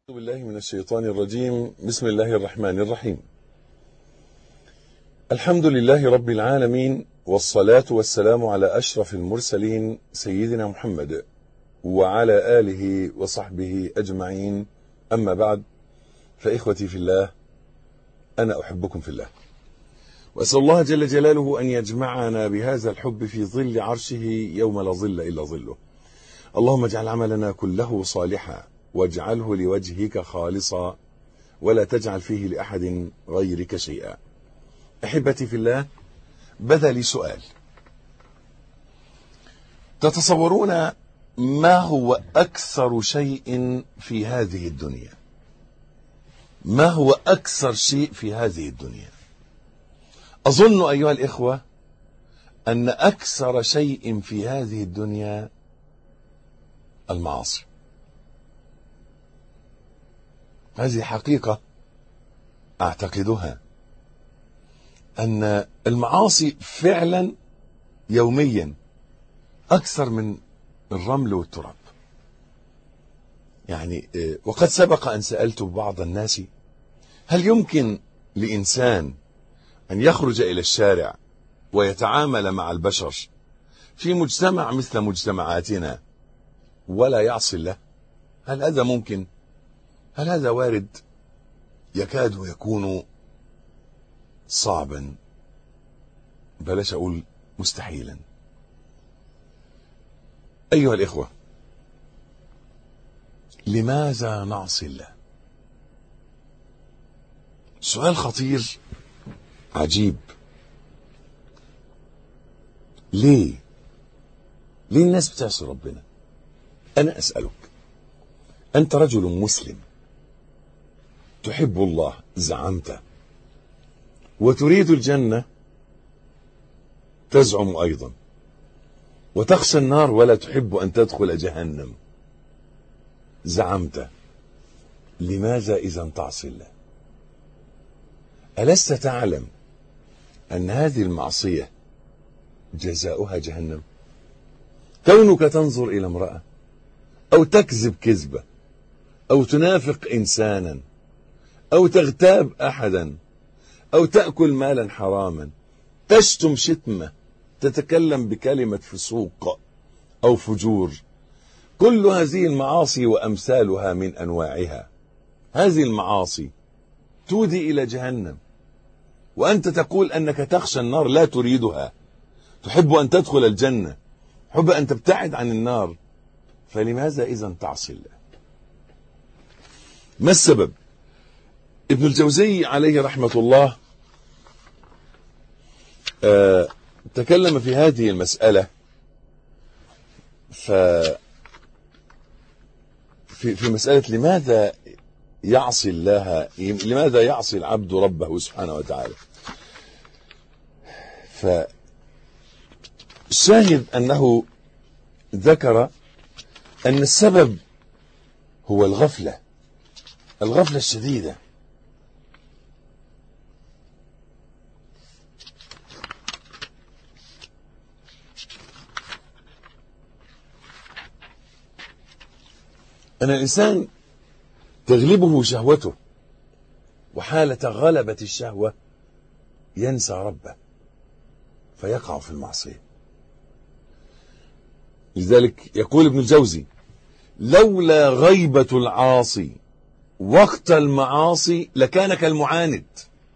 أعوذ بالله من الشيطان الرجيم بسم الله الرحمن الرحيم الحمد لله رب العالمين والصلاة والسلام على أشرف المرسلين سيدنا محمد وعلى آله وصحبه أجمعين أما بعد فإخوتي في الله أنا أحبكم في الله وأسأل الله جل جلاله أن يجمعنا بهذا الحب في ظل عرشه يوم لا ظل إلا ظله اللهم اجعل عملنا كله صالحا واجعله لوجهك خالصا ولا تجعل فيه لأحد غيرك شيئا أحبتي في الله بدا لي سؤال تتصورون ما هو أكثر شيء في هذه الدنيا ما هو أكثر شيء في هذه الدنيا أظن أيها الإخوة أن أكثر شيء في هذه الدنيا المعاصي هذه حقيقة أعتقدها أن المعاصي فعلا يوميا أكثر من الرمل والتراب يعني وقد سبق أن سألت بعض الناس هل يمكن لإنسان أن يخرج إلى الشارع ويتعامل مع البشر في مجتمع مثل مجتمعاتنا ولا يعصي الله هل هذا ممكن هل هذا وارد يكاد يكون صعبا بلاش أقول مستحيلا أيها الإخوة لماذا نعصي الله سؤال خطير عجيب ليه ليه الناس بتعصي ربنا أنا أسألك أنت رجل مسلم تحب الله زعمت وتريد الجنة تزعم أيضا وتخشى النار ولا تحب أن تدخل جهنم زعمت لماذا إذا تعصي الله ألست تعلم أن هذه المعصية جزاؤها جهنم كونك تنظر إلى امرأة أو تكذب كذبة أو تنافق إنسانا أو تغتاب أحدا أو تأكل مالا حراما تشتم شتمة تتكلم بكلمة فسوق أو فجور كل هذه المعاصي وأمثالها من أنواعها هذه المعاصي تودي إلى جهنم وأنت تقول أنك تخشى النار لا تريدها تحب أن تدخل الجنة تحب أن تبتعد عن النار فلماذا إذا تعصي الله ما السبب ابن الجوزي عليه رحمة الله آه تكلم في هذه المسألة ف في في مسألة لماذا يعصي الله لماذا يعصي العبد ربه سبحانه وتعالى فالشاهد أنه ذكر أن السبب هو الغفلة الغفلة الشديدة أن الإنسان تغلبه شهوته وحالة غلبة الشهوة ينسى ربه فيقع في المعصية لذلك يقول ابن الجوزي لولا غيبة العاصي وقت المعاصي لكان كالمعاند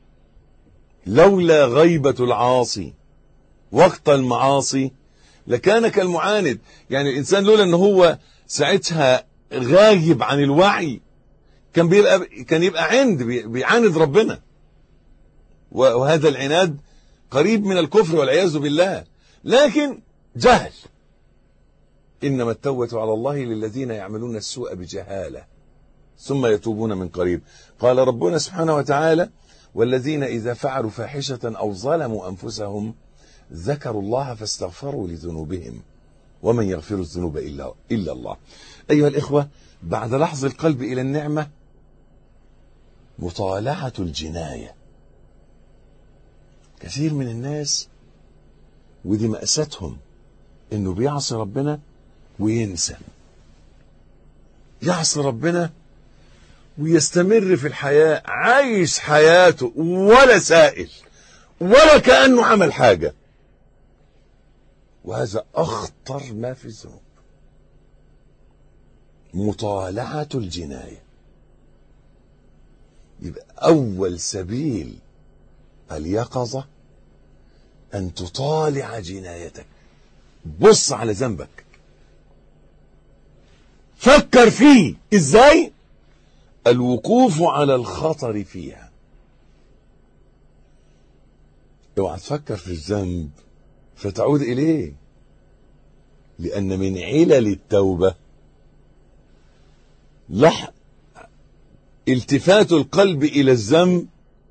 لولا غيبة العاصي وقت المعاصي لكان كالمعاند يعني الإنسان لولا أنه هو ساعتها غايب عن الوعي كان بيبقى كان يبقى عند بيعاند ربنا وهذا العناد قريب من الكفر والعياذ بالله لكن جهل إنما التوبة على الله للذين يعملون السوء بجهالة ثم يتوبون من قريب قال ربنا سبحانه وتعالى والذين إذا فعلوا فاحشة أو ظلموا أنفسهم ذكروا الله فاستغفروا لذنوبهم ومن يغفر الذنوب إلا, إلا الله أيها الإخوة بعد لحظ القلب إلى النعمة مطالعة الجناية كثير من الناس ودي مأساتهم انه بيعصي ربنا وينسى يعصي ربنا ويستمر في الحياة عايش حياته ولا سائل ولا كأنه عمل حاجة وهذا أخطر ما في الذنوب مطالعة الجناية يبقى أول سبيل اليقظة أن تطالع جنايتك بص على ذنبك فكر فيه ازاي الوقوف على الخطر فيها اوعى تفكر في الذنب فتعود اليه لان من علل التوبه لح التفات القلب الى الذنب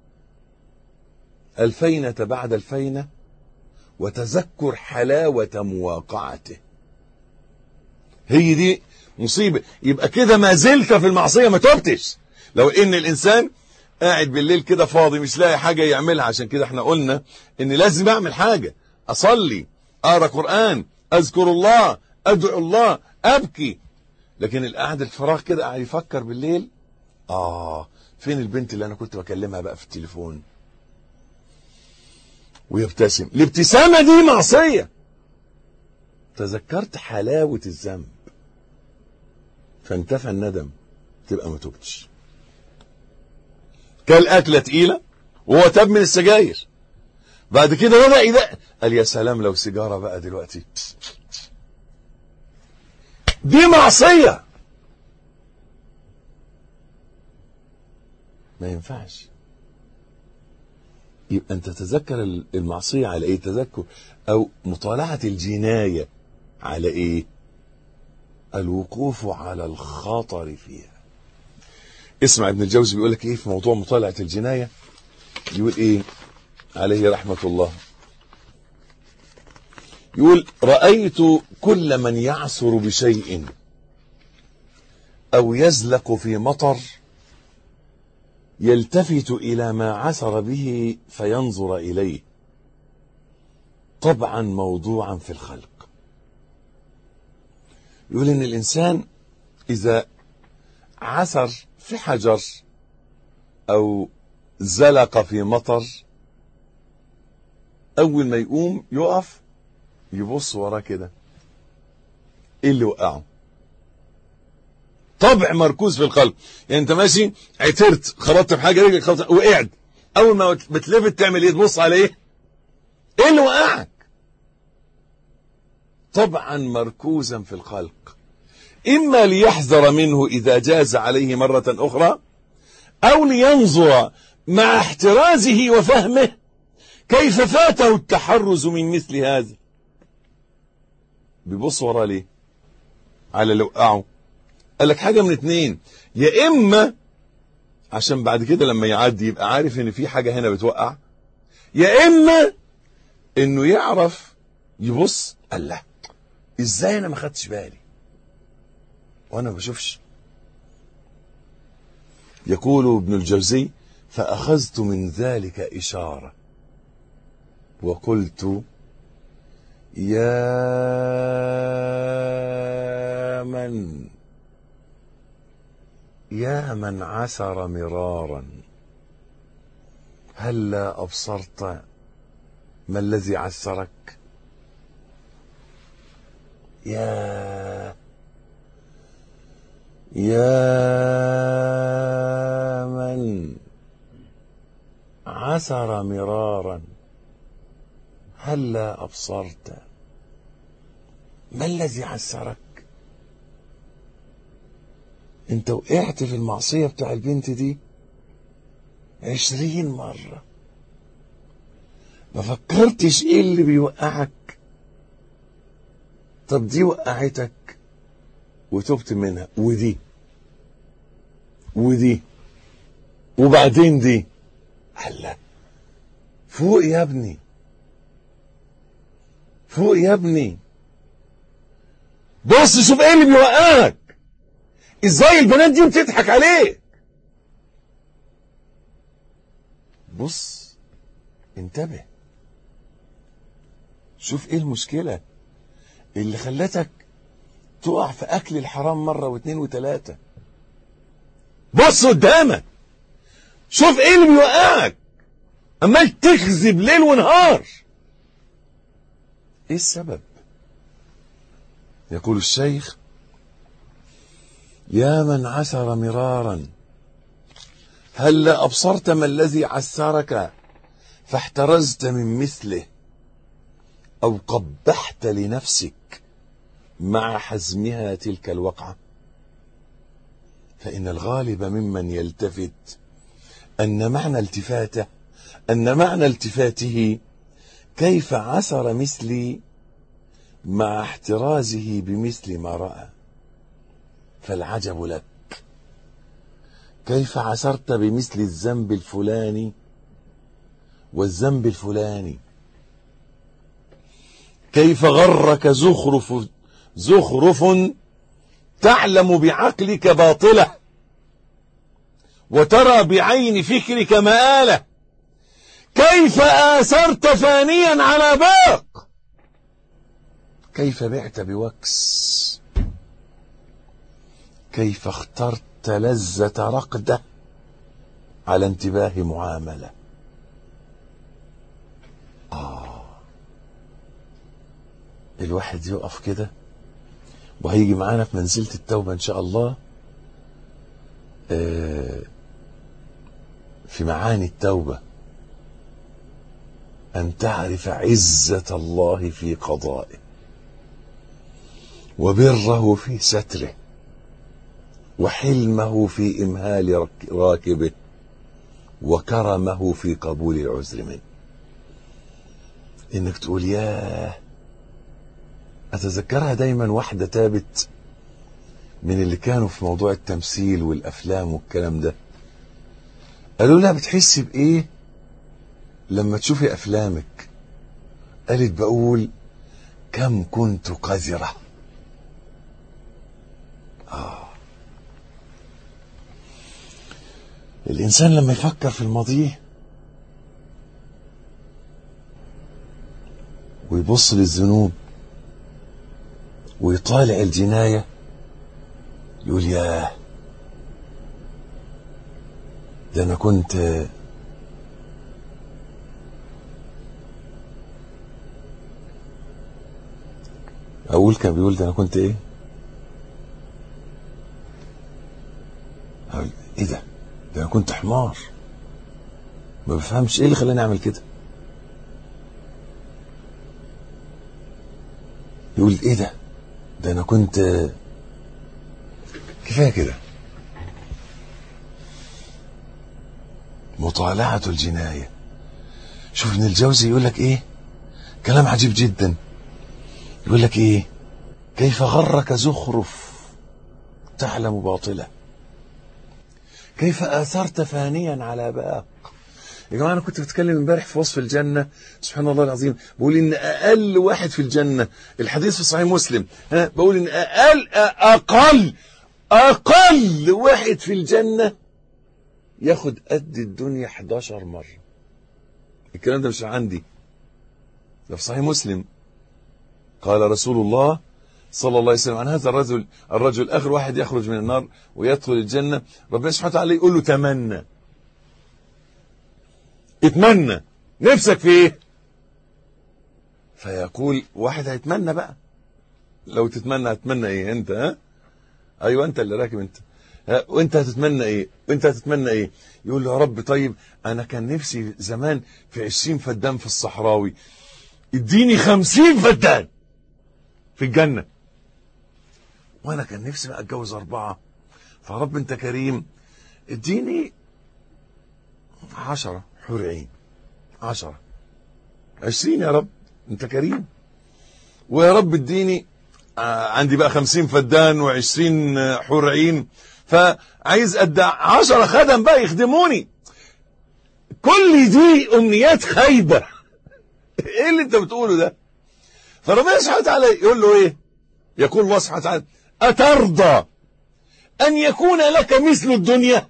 الفينه بعد الفينه وتذكر حلاوه مواقعته هي دي مصيبه يبقى كده ما زلت في المعصيه ما تبتش لو ان الانسان قاعد بالليل كده فاضي مش لاقي حاجه يعملها عشان كده احنا قلنا ان لازم اعمل حاجه اصلي اقرا قران اذكر الله ادعو الله ابكي لكن القعد الفراغ كده قاعد يفكر بالليل اه فين البنت اللي انا كنت بكلمها بقى في التليفون ويبتسم الابتسامه دي معصيه تذكرت حلاوه الذنب فانتفى الندم تبقى ما تبتش كل أكلة تقيلة وهو تاب من السجاير بعد كده بدأ يدق قال يا سلام لو سيجارة بقى دلوقتي دي معصية ما ينفعش يبقى انت تتذكر المعصية على ايه تذكر او مطالعة الجناية على ايه الوقوف على الخطر فيها اسمع ابن الجوزي بيقول لك ايه في موضوع مطالعه الجنايه يقول ايه عليه رحمه الله يقول رايت كل من يعثر بشيء او يزلق في مطر يلتفت الى ما عثر به فينظر اليه طبعا موضوعا في الخلق يقول ان الانسان اذا عثر في حجر او زلق في مطر اول ما يقوم يقف يبص وراه كده ايه اللي وقعه طبع مركوز في القلب يعني انت ماشي عثرت خبطت في حاجه رجلك خبطت وقعت اول ما بتلفت تعمل ايه تبص على ايه ايه اللي وقعك طبعا مركوزا في الخلق إما ليحذر منه إذا جاز عليه مرة أخرى أو لينظر مع احترازه وفهمه كيف فاته التحرز من مثل هذا بيبص وراه ليه على اللي وقعه قال لك حاجة من اتنين يا إما عشان بعد كده لما يعدي يبقى عارف ان في حاجة هنا بتوقع يا إما انه يعرف يبص قال لا ازاي انا ما خدتش بالي وانا ما بشوفش يقول ابن الجوزي فاخذت من ذلك اشاره وقلت يا من يا من عثر مرارا هلا ابصرت ما الذي عثرك يا يا من عثر مرارا هلا أبصرت ما الذي عثرك انت وقعت في المعصية بتاع البنت دي عشرين مرة ما فكرتش ايه اللي بيوقعك طب دي وقعتك وتبت منها ودي ودي وبعدين دي هلا فوق يا ابني فوق يا ابني بص شوف ايه اللي بيوقعك ازاي البنات دي بتضحك عليك بص انتبه شوف ايه المشكله اللي خلتك تقع في اكل الحرام مره واثنين وثلاثه بص قدامك شوف ايه اللي بيوقعك عمال تكذب ليل ونهار ايه السبب يقول الشيخ يا من عثر مرارا هل أبصرت ما الذي عسرك فاحترزت من مثله أو قبحت لنفسك مع حزمها تلك الوقعة فإن الغالب ممن يلتفت أن معنى التفاته أن معنى التفاته كيف عثر مثلي مع احترازه بمثل ما رأى فالعجب لك كيف عثرت بمثل الذنب الفلاني والذنب الفلاني كيف غرك زخرف زخرف تعلم بعقلك باطله وترى بعين فكرك مآله كيف آثرت فانيا على باق كيف بعت بوكس كيف اخترت لذة رقدة على انتباه معاملة آه الواحد يقف كده وهيجي معانا في منزلة التوبة إن شاء الله آه في معاني التوبة أن تعرف عزة الله في قضائه وبره في ستره وحلمه في إمهال راكبه وكرمه في قبول العذر منه إنك تقول ياه أتذكرها دايما واحدة تابت من اللي كانوا في موضوع التمثيل والأفلام والكلام ده قالوا لها بتحسي بإيه لما تشوفي أفلامك قالت بقول كم كنت قذرة آه. الإنسان لما يفكر في الماضي ويبص للذنوب ويطالع الجناية يقول ياه ده أنا كنت أقول كان بيقول ده أنا كنت إيه؟ أقول إيه ده؟ ده أنا كنت حمار ما بفهمش إيه اللي خلاني أعمل كده؟ يقول إيه ده؟ ده أنا كنت كفاية كده مطالعة الجناية شوف ابن الجوزي يقول لك إيه؟ كلام عجيب جدا يقول لك ايه كيف غرك زخرف تعلم باطله كيف اثرت فانيا على باق يا جماعه انا كنت بتكلم امبارح في وصف الجنه سبحان الله العظيم بقول ان اقل واحد في الجنه الحديث في صحيح مسلم ها بقول ان اقل اقل اقل واحد في الجنه ياخد قد الدنيا 11 مره الكلام ده مش عندي ده في صحيح مسلم قال رسول الله صلى الله عليه وسلم عن هذا الرجل الرجل اخر واحد يخرج من النار ويدخل الجنه ربنا سبحانه وتعالى يقول له تمنى اتمنى نفسك في ايه فيقول واحد هيتمنى بقى لو تتمنى هتتمنى ايه انت ها ايوه انت اللي راكب انت ها وانت هتتمنى ايه وانت هتتمنى ايه يقول له يا رب طيب انا كان نفسي زمان في عشرين فدان في الصحراوي اديني خمسين فدان في الجنة وانا كان نفسي بقى اتجوز اربعة فرب انت كريم اديني عشرة حور عين عشرة عشرين يا رب انت كريم ويا رب اديني آه عندي بقى خمسين فدان وعشرين حور عين فعايز ادى عشرة خدم بقى يخدموني كل دي امنيات خايبة ايه اللي انت بتقوله ده فربنا سبحانه وتعالى يقول له ايه يقول الله سبحانه وتعالى اترضى ان يكون لك مثل الدنيا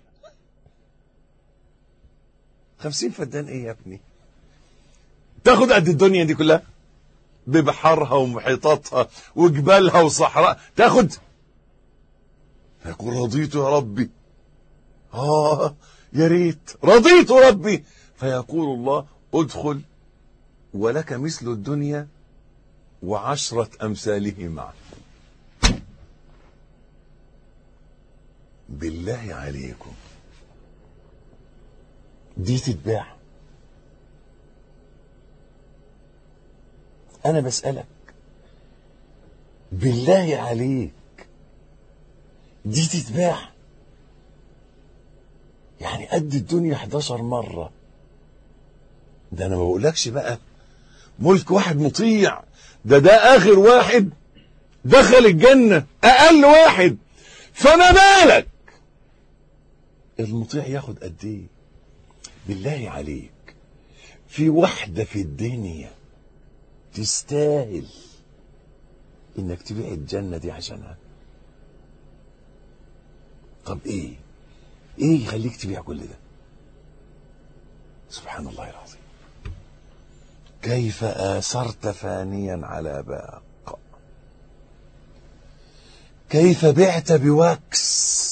خمسين فدان ايه يا ابني تاخد قد الدنيا دي كلها ببحرها ومحيطاتها وجبالها وصحراء تاخد فيقول رضيت يا ربي آه يا ريت رضيت ربي فيقول الله ادخل ولك مثل الدنيا وعشرة أمثاله معه بالله عليكم دي تتباع أنا بسألك بالله عليك دي تتباع يعني قد الدنيا 11 مرة ده أنا ما بقولكش بقى ملك واحد مطيع ده ده آخر واحد دخل الجنة أقل واحد فما بالك المطيع ياخد قد ايه بالله عليك في واحدة في الدنيا تستاهل انك تبيع الجنة دي عشانها طب ايه ايه يخليك تبيع كل ده سبحان الله العظيم كيف آثرت فانيا على باق كيف بعت بوكس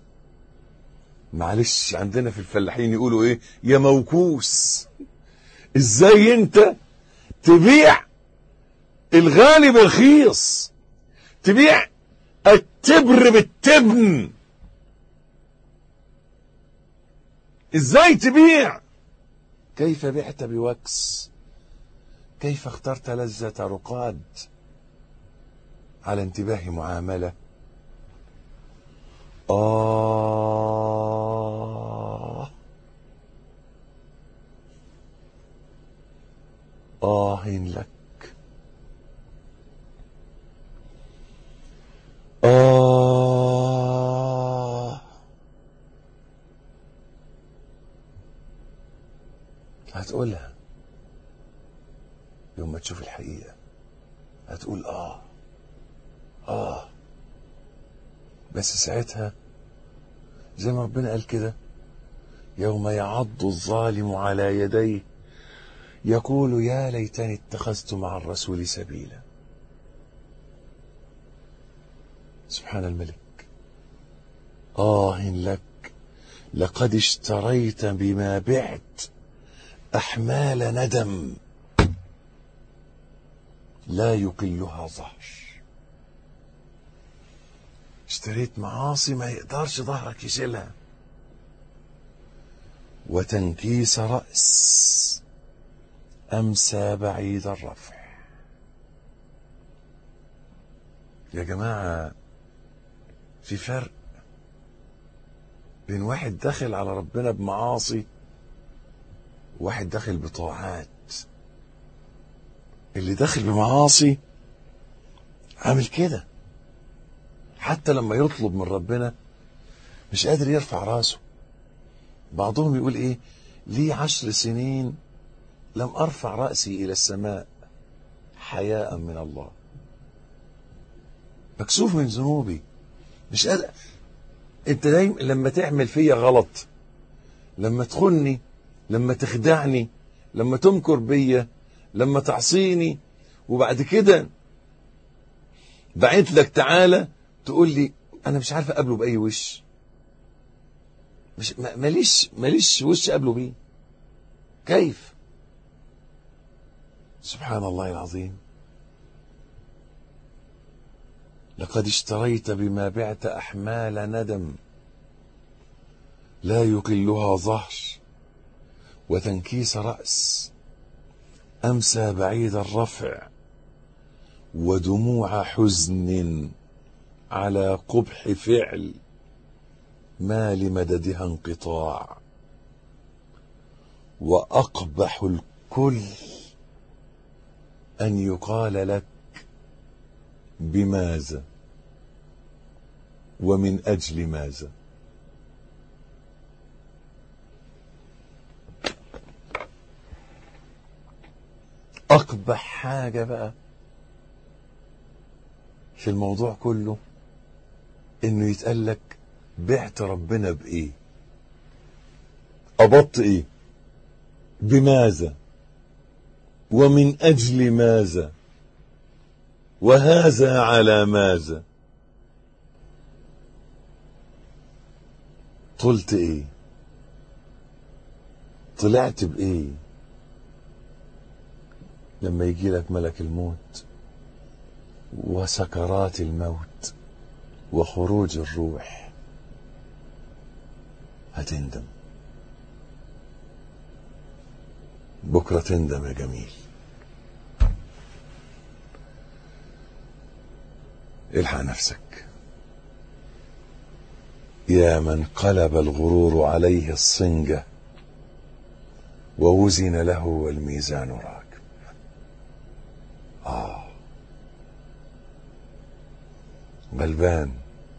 معلش عندنا في الفلاحين يقولوا ايه يا موكوس ازاي انت تبيع الغالي بالرخيص تبيع التبر بالتبن ازاي تبيع كيف بعت بوكس كيف اخترت لذة رقاد على انتباه معاملة آه آه لك آه هتقولها يوم ما تشوف الحقيقة هتقول آه آه بس ساعتها زي ما ربنا قال كده يوم يعض الظالم على يديه يقول يا ليتني اتخذت مع الرسول سبيلا سبحان الملك آه لك لقد اشتريت بما بعت أحمال ندم لا يقلها ظهر اشتريت معاصي ما يقدرش ظهرك يشيلها وتنكيس رأس أمسى بعيد الرفع يا جماعة في فرق بين واحد داخل على ربنا بمعاصي وواحد داخل بطاعات اللي داخل بمعاصي عامل كده حتى لما يطلب من ربنا مش قادر يرفع راسه بعضهم يقول ايه لي عشر سنين لم ارفع راسي الى السماء حياء من الله مكسوف من ذنوبي مش قادر انت دايما لما تعمل فيا غلط لما تخني لما تخدعني لما تمكر بيا لما تعصيني وبعد كده بعت لك تعالى تقول لي انا مش عارف اقابله باي وش مش ماليش ماليش وش اقابله بيه كيف سبحان الله العظيم لقد اشتريت بما بعت احمال ندم لا يقلها ظهر وتنكيس راس امسى بعيد الرفع ودموع حزن على قبح فعل ما لمددها انقطاع واقبح الكل ان يقال لك بماذا ومن اجل ماذا اقبح حاجه بقى في الموضوع كله انه يتقال لك بعت ربنا بايه قبضت ايه بماذا ومن اجل ماذا وهذا على ماذا طلت ايه طلعت بايه لما يجي لك ملك الموت وسكرات الموت وخروج الروح هتندم بكرة تندم يا جميل الحق نفسك يا من قلب الغرور عليه الصنجة ووزن له والميزان راكب آه غلبان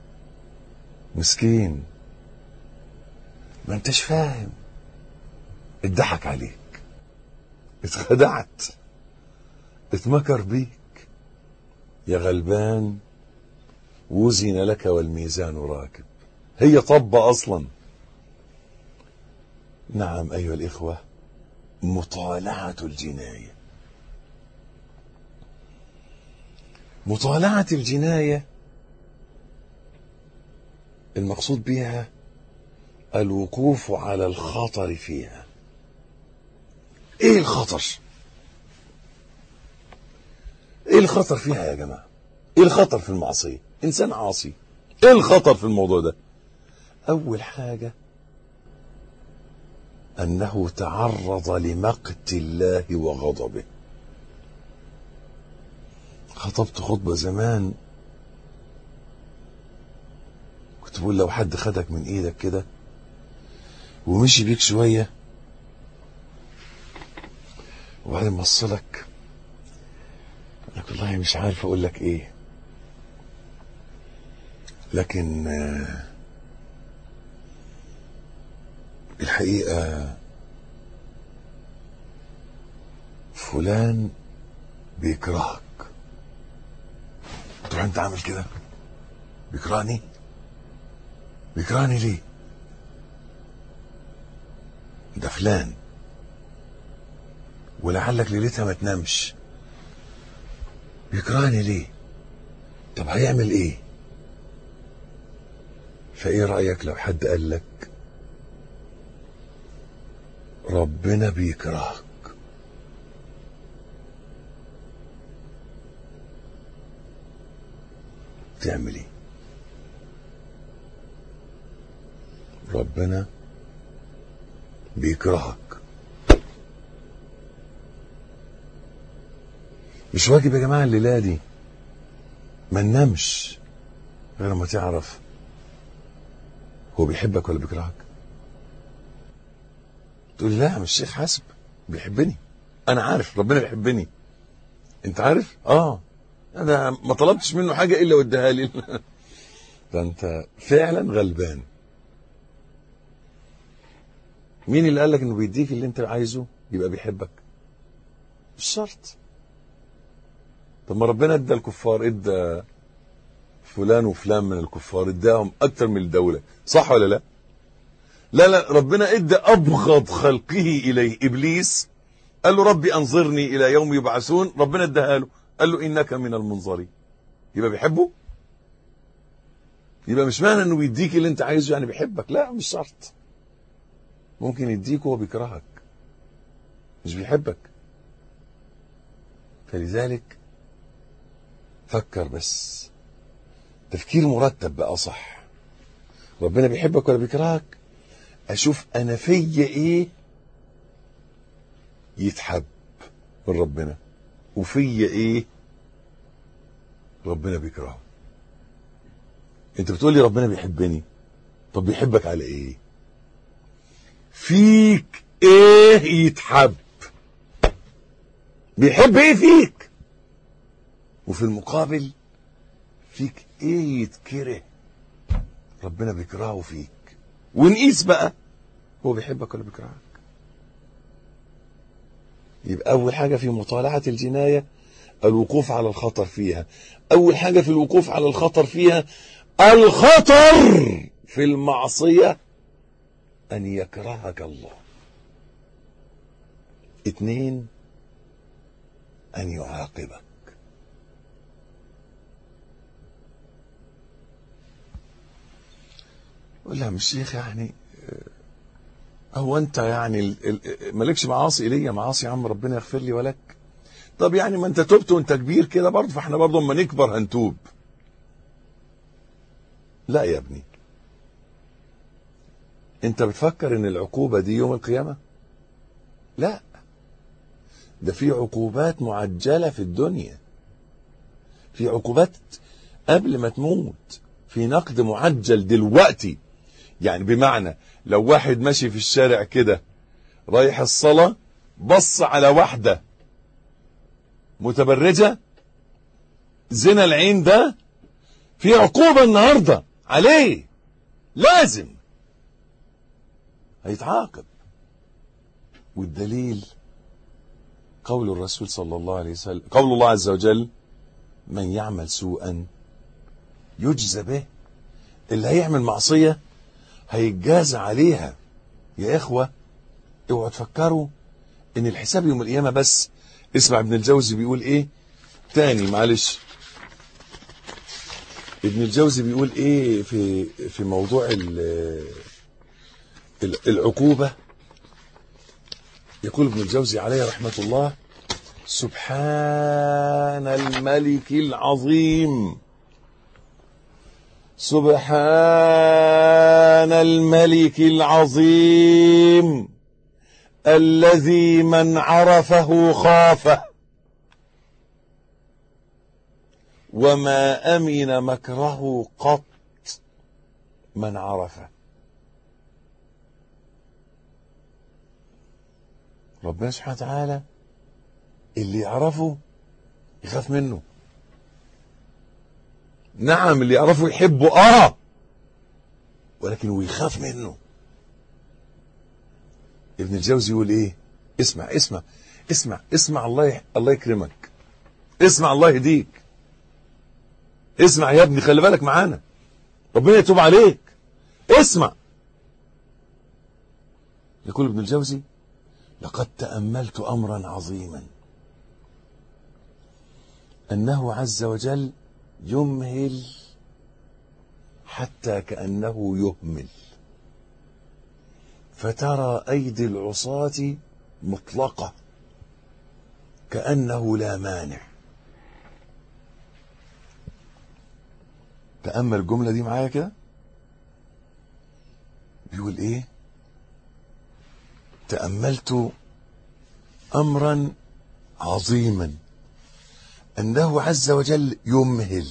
مسكين ما انتش فاهم اتضحك عليك اتخدعت اتمكر بيك يا غلبان وزن لك والميزان راكب هي طبة أصلا نعم أيها الإخوة مطالعة الجناية مطالعة الجناية المقصود بها الوقوف على الخطر فيها ايه الخطر ايه الخطر فيها يا جماعة ايه الخطر في المعصية انسان عاصي ايه الخطر في الموضوع ده اول حاجة انه تعرض لمقت الله وغضبه خطبت خطبة زمان كنت بقول لو حد خدك من ايدك كده ومشي بيك شوية وبعدين بص لك لك والله مش عارف اقول لك ايه لكن آه، الحقيقة فلان بيكرهك تروح انت عامل كده بيكرهني بيكرهني ليه ده فلان ولعلك ليلتها ما تنامش بيكرهني ليه طب هيعمل ايه فايه رأيك لو حد قال لك ربنا بيكرهك تعمل ايه ربنا بيكرهك مش واجب يا جماعه الليله دي ما ننامش غير ما تعرف هو بيحبك ولا بيكرهك تقول لي لا مش الشيخ حسب بيحبني انا عارف ربنا بيحبني انت عارف اه انا ما طلبتش منه حاجه الا واداها لي ده انت فعلا غلبان مين اللي قال لك انه بيديك اللي انت عايزه يبقى بيحبك مش شرط طب ما ربنا ادى الكفار ادى فلان وفلان من الكفار اداهم اكتر من الدوله صح ولا لا لا لا ربنا ادى ابغض خلقه اليه ابليس قال له ربي انظرني الى يوم يبعثون ربنا اداها له قال له انك من المنظرين يبقى بيحبه يبقى مش معنى انه بيديك اللي انت عايزه يعني بيحبك لا مش شرط ممكن يديك وهو بيكرهك مش بيحبك فلذلك فكر بس تفكير مرتب بقى صح ربنا بيحبك ولا بيكرهك اشوف انا فيا ايه يتحب من ربنا وفيا ايه ربنا بيكرهه انت بتقول لي ربنا بيحبني طب بيحبك على ايه فيك ايه يتحب بيحب ايه فيك وفي المقابل فيك ايه يتكره ربنا بيكرهه فيك ونقيس بقى هو بيحبك ولا بيكرهك يبقى اول حاجه في مطالعه الجنايه الوقوف على الخطر فيها اول حاجه في الوقوف على الخطر فيها الخطر في المعصيه ان يكرهك الله اتنين ان يعاقبك يقول لها مش شيخ يعني هو انت يعني ال- ال- مالكش معاصي ليا معاصي يا عم ربنا يغفر لي ولك طب يعني ما انت تبت وانت كبير كده برضه فاحنا برضه اما نكبر هنتوب لا يا ابني انت بتفكر ان العقوبة دي يوم القيامة لا ده في عقوبات معجلة في الدنيا في عقوبات قبل ما تموت في نقد معجل دلوقتي يعني بمعنى لو واحد ماشي في الشارع كده رايح الصلاة بص على واحدة متبرجة زنا العين ده في عقوبة النهاردة عليه لازم هيتعاقب والدليل قول الرسول صلى الله عليه وسلم قول الله عز وجل من يعمل سوءا يجزى به اللي هيعمل معصية هيتجازى عليها يا إخوة اوعوا تفكروا ان الحساب يوم القيامة بس اسمع ابن الجوزي بيقول ايه تاني معلش ابن الجوزي بيقول ايه في في موضوع ال- ال- العقوبة يقول ابن الجوزي عليه رحمة الله سبحان الملك العظيم سبحان الملك العظيم الذي من عرفه خافه وما امن مكره قط من عرفه ربنا سبحانه وتعالى اللي يعرفه يخاف منه نعم اللي يعرفه يحبه اه ولكن هو يخاف منه ابن الجوزي يقول ايه اسمع اسمع اسمع اسمع الله يح... الله يكرمك اسمع الله يهديك اسمع يا ابني خلي بالك معانا ربنا يتوب عليك اسمع يقول ابن الجوزي لقد تأملت أمرا عظيما أنه عز وجل يمهل حتى كأنه يهمل فترى أيدي العصاة مطلقة كأنه لا مانع تأمل الجملة دي معايا كده بيقول ايه تأملت أمرا عظيما أنه عز وجل يمهل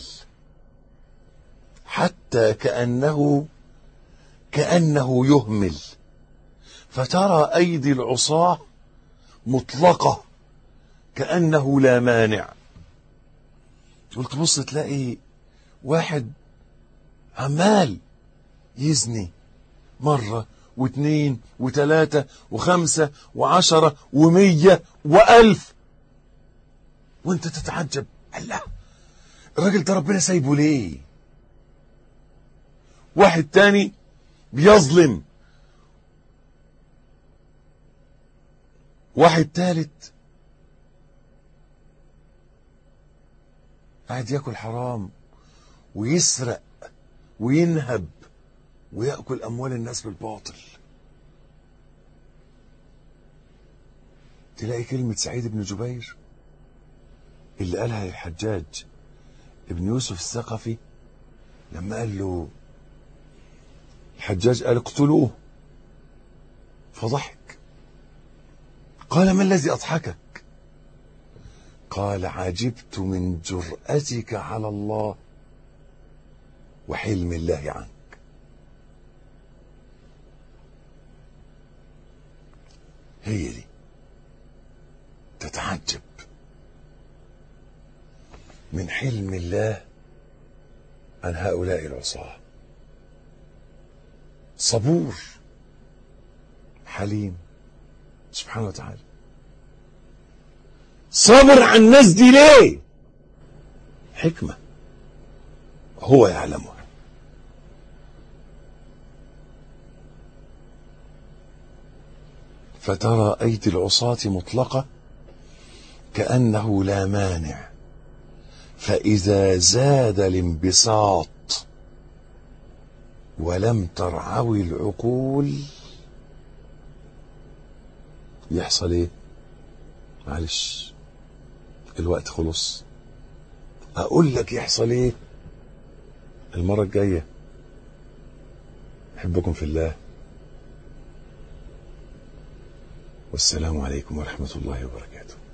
حتى كأنه كأنه يهمل فترى أيدي العصاة مطلقة كأنه لا مانع تقول تبص تلاقي واحد عمال يزني مرة واثنين وثلاثة وخمسة وعشرة ومية وألف وانت تتعجب الله الراجل ده ربنا سايبه ليه واحد تاني بيظلم واحد تالت قاعد ياكل حرام ويسرق وينهب ويأكل أموال الناس بالباطل تلاقي كلمة سعيد بن جبير اللي قالها الحجاج ابن يوسف الثقفي لما قال له الحجاج قال اقتلوه فضحك قال ما الذي أضحكك قال عجبت من جرأتك على الله وحلم الله عنك هي دي تتعجب من حلم الله عن هؤلاء العصاة صبور حليم سبحانه وتعالى صبر عن الناس دي ليه حكمة هو يعلمها فترى أيدي العصاة مطلقة كأنه لا مانع فإذا زاد الانبساط ولم ترعوي العقول يحصل ايه معلش الوقت خلص اقول لك يحصل ايه المرة الجاية احبكم في الله والسلام عليكم ورحمة الله وبركاته